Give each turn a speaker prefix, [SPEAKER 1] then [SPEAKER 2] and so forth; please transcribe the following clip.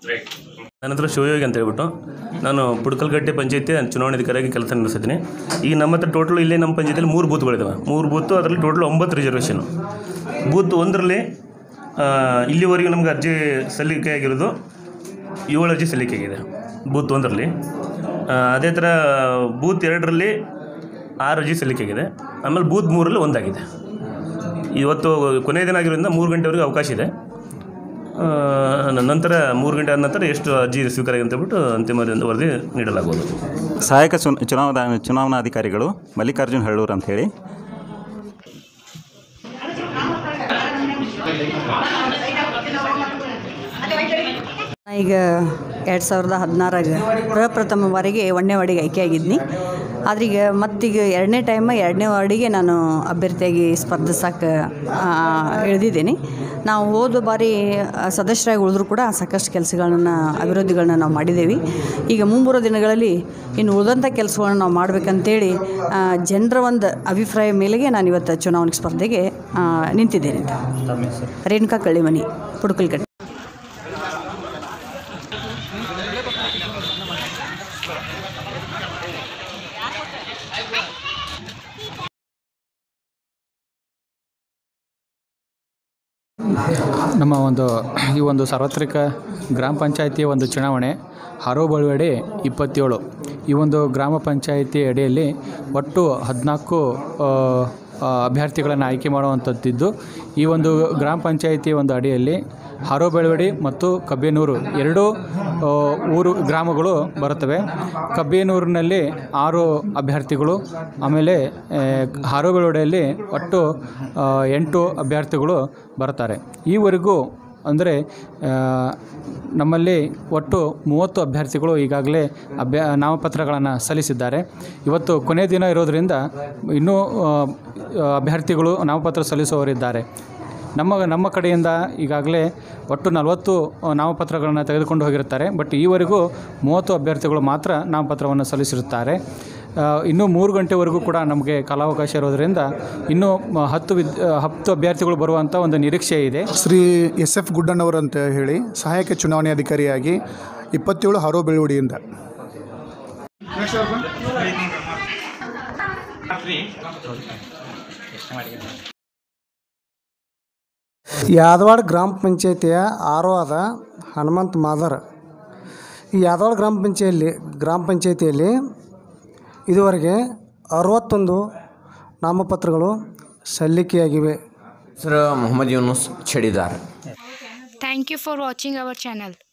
[SPEAKER 1] ನನ್ನ ಹತ್ರ ಶಿವಯೋಗಿ ಅಂತ ಹೇಳ್ಬಿಟ್ಟು ನಾನು ಪುಡ್ಕಲ್ಗಟ್ಟೆ ಪಂಚಾಯತಿ ಚುನಾವಣಾಧಿಕಾರಿಯಾಗಿ ಕೆಲಸ ನಿರ್ವಹಿಸ್ತೀನಿ ಈಗ ನಮ್ಮ ಹತ್ರ ಟೋಟಲ್ ಇಲ್ಲೇ ನಮ್ಮ ಪಂಚಾಯತಿಯಲ್ಲಿ ಮೂರು ಬೂತ್ಗಳಿದ್ದಾವೆ ಮೂರು ಬೂತು ಅದರಲ್ಲಿ ಟೋಟಲ್ ಒಂಬತ್ತು ರಿಸರ್ವೇಷನು ಬೂತ್ ಒಂದರಲ್ಲಿ ಆ, ಇಲ್ಲಿವರೆಗೂ ನಮಗೆ ಅರ್ಜಿ ಸಲ್ಲಿಕೆ ಆಗಿರೋದು ಏಳು ಅರ್ಜಿ ಸಲ್ಲಿಕೆ ಆಗಿದೆ ಬೂತ್ ಒಂದರಲ್ಲಿ ಆ, ಅದೇ ಥರ ಬೂತ್ ಎರಡರಲ್ಲಿ ಆರು ಅರ್ಜಿ ಸಲ್ಲಿಕೆ ಆಗಿದೆ ಆಮೇಲೆ ಬೂತ್ ಮೂರಲ್ಲಿ ಒಂದಾಗಿದೆ ಇವತ್ತು ಕೊನೆಯ ದಿನ ಆಗಿರೋದ್ರಿಂದ ಮೂರು ಗಂಟೆವರೆಗೂ ಅವಕಾಶ ಇದೆ ಆ, ನ- ನಂತರ ಮೂರು ಗಂಟೆ ಆದ ನಂತರ ಎಷ್ಟು ಅರ್ಜಿ ಸ್ವೀಕಾರ ಆಗಿದೆ ಅಂತ ಹೇಳ್ಬಿಟ್ಟು ಅಂತಿಮ ವರದಿ ನೀಡಲಾಗುವುದು
[SPEAKER 2] ಸಹಾಯಕ ಚುನ ಚುನಾವಣಾ ಚುನಾವಣಾಧಿಕಾರಿಗಳು ಮಲ್ಲಿಕಾರ್ಜುನ್ ಹಳ್ಳೂರ್ ಅಂತ ಹೇಳಿ
[SPEAKER 3] ಈಗ ಎರಡು ಸಾವಿರದ ಹದಿನಾರಾಗ ಪ್ರಪ್ರಥಮ ಬಾರಿಗೆ ಒಂದನೇ ವಾರ್ಡಿಗೆ ಆಯ್ಕೆಯಾಗಿದ್ನಿ ಆದ್ರೆ ಈಗ ಮತ್ತೀಗ ಎರಡನೇ ಟೈಮ ಎರಡನೇ ವಾರ್ಡಿಗೆ ನಾನು ಅಭ್ಯರ್ಥಿಯಾಗಿ ಸ್ಪರ್ಧಿಸಕ್ಕೆ ಇಳಿದಿದ್ದೀನಿ ನಾವು ಹೋದ ಬಾರಿ ಆ, ಸದಸ್ಯರಾಗಿ ಉಳಿದ್ರು ಕೂಡ ಸಾಕಷ್ಟು ಕೆಲಸಗಳನ್ನ ಅಭಿವೃದ್ಧಿಗಳನ್ನ ನಾವು ಮಾಡಿದ್ದೇವೆ ಈಗ ಮುಂಬರೋ ದಿನಗಳಲ್ಲಿ ಇನ್ನು ಉಳಿದಂಥ ಕೆಲಸಗಳನ್ನ ನಾವು ಮಾಡಬೇಕಂತೇಳಿ ಜನರ ಒಂದು ಅಭಿಪ್ರಾಯ ಮೇಲೆಗೆ ನಾನು ಇವತ್ತು ಚುನಾವಣೆ ಸ್ಪರ್ಧೆಗೆ ಆ, ನಿಂತಿದ್ದೇನೆ ರೇಣುಕಾ ಕಳ್ಳಿಮನಿ ಪುಡುಕಲ್ಕಟ್ಟೆ
[SPEAKER 4] ನಮ್ಮ ಒಂದು ಈ ಒಂದು ಸಾರ್ವತ್ರಿಕ ಗ್ರಾಮ ಪಂಚಾಯಿತಿಯ ಒಂದು ಚುನಾವಣೆ ಹಾರೋಬಳ್ವಡಿ ಇಪ್ಪತ್ತೇಳು ಈ ಒಂದು ಗ್ರಾಮ ಪಂಚಾಯಿತಿ ಅಡಿಯಲ್ಲಿ ಒಟ್ಟು ಹದಿನಾಲ್ಕು ಅಭ್ಯರ್ಥಿಗಳನ್ನು ಆಯ್ಕೆ ಮಾಡುವಂಥದ್ದಿದ್ದು ಈ ಒಂದು ಗ್ರಾಮ ಪಂಚಾಯಿತಿ ಒಂದು ಅಡಿಯಲ್ಲಿ ಹಾರೋಬೆಳವಡಿ ಮತ್ತು ಕಬ್ಬೇನೂರು ಎರಡೂ ಆ, ಊರು ಗ್ರಾಮಗಳು ಬರುತ್ತವೆ ಕಬ್ಬೇನೂರಿನಲ್ಲಿ ಆರು ಅಭ್ಯರ್ಥಿಗಳು ಆಮೇಲೆ ಆ, ಹಾರೋಬೆಳವಡಿಯಲ್ಲಿ ಒಟ್ಟು ಆ, ಎಂಟು ಅಭ್ಯರ್ಥಿಗಳು ಬರ್ತಾರೆ ಈವರೆಗೂ ಅಂದರೆ ನಮ್ಮಲ್ಲಿ ಒಟ್ಟು ಮೂವತ್ತು ಅಭ್ಯರ್ಥಿಗಳು ಈಗಾಗಲೇ ಅಭ್ಯ ನಾಮಪತ್ರಗಳನ್ನು ಸಲ್ಲಿಸಿದ್ದಾರೆ ಇವತ್ತು ಕೊನೆಯ ದಿನ ಇರೋದರಿಂದ ಇನ್ನೂ ಆ, ಅಭ್ಯರ್ಥಿಗಳು ನಾಮಪತ್ರ ಸಲ್ಲಿಸುವವರಿದ್ದಾರೆ ನಮ್ಮ ನಮ್ಮ ಕಡೆಯಿಂದ ಈಗಾಗಲೇ ಒಟ್ಟು ನಲವತ್ತು ನಾಮಪತ್ರಗಳನ್ನು ತೆಗೆದುಕೊಂಡು ಹೋಗಿರುತ್ತಾರೆ ಬಟ್ ಈವರೆಗೂ ಮೂವತ್ತು ಅಭ್ಯರ್ಥಿಗಳು ಮಾತ್ರ ನಾಮಪತ್ರವನ್ನು ಸಲ್ಲಿಸಿರುತ್ತಾರೆ ಆ, ಇನ್ನೂ ಮೂರು ಗಂಟೆವರೆಗೂ ಕೂಡ ನಮಗೆ ಕಾಲಾವಕಾಶ ಇರೋದರಿಂದ ಇನ್ನೂ ಮ- ಹತ್ತು ವಿದ್ ಹತ್ತು ಅಭ್ಯರ್ಥಿಗಳು ಬರುವಂಥ ಒಂದು ನಿರೀಕ್ಷೆ ಇದೆ
[SPEAKER 5] ಶ್ರೀ ಎಸ್ ಎಫ್ ಗುಡ್ಡಣ್ಣವರು ಅಂತ ಹೇಳಿ ಸಹಾಯಕ ಚುನಾವಣೆ ಅಧಿಕಾರಿಯಾಗಿ ಇಪ್ಪತ್ತೇಳು ಹಾರೋ ಬೆಳವಡಿಯಿಂದ
[SPEAKER 6] ಯಾದವಾಡ ಗ್ರಾಮ ಪಂಚಾಯತಿಯ ಆರೋ ಆದ ಹನುಮಂತ್ ಮಾದರ್ ಈ ಯಾದವಾಡ ಗ್ರಾಮ ಪಂಚಾಯಲ್ಲಿ ಗ್ರಾಮ ಪಂಚಾಯತಿಯಲ್ಲಿ ಇದುವರೆಗೆ ಅರವತ್ತೊಂದು ನಾಮಪತ್ರಗಳು ಸಲ್ಲಿಕೆಯಾಗಿವೆ
[SPEAKER 7] ಹೆಸರು Mohammed Yunus ಚಡಿದಾರ್
[SPEAKER 8] Thank you for watching our channel.